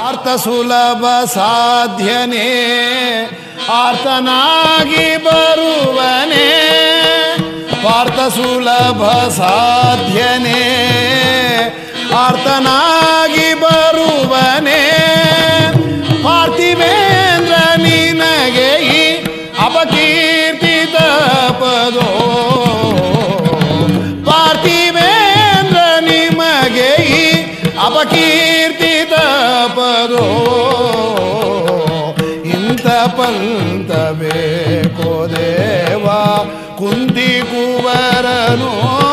ಪಾರ್ಥ ಸುಲಭ ಸಾಧ್ಯನೇ ಆರ್ತನಾಗಿ ಬರುವನೇ ಪಾರ್ಥ ಸುಲಭ ಸಾಧ್ಯನೇ ಆರ್ತನಾಗಿ ಬರುವನೇ ಪಾರ್ಥಿವೇಂದ್ರ ನಿನಗೆ ಈ ಅಪಕೀರ್ತಿ ತಪದೋ ಪಾರ್ಥಿವೇಂದ್ರ ನಿಮಗೆ ಈ ಅಪಕೀರ್ತಿ ತಪದೋ ಇಂಥ ಪಂತ ಬೇಕೋ ದೇವ ಕುಂತಿ ಕುವರನು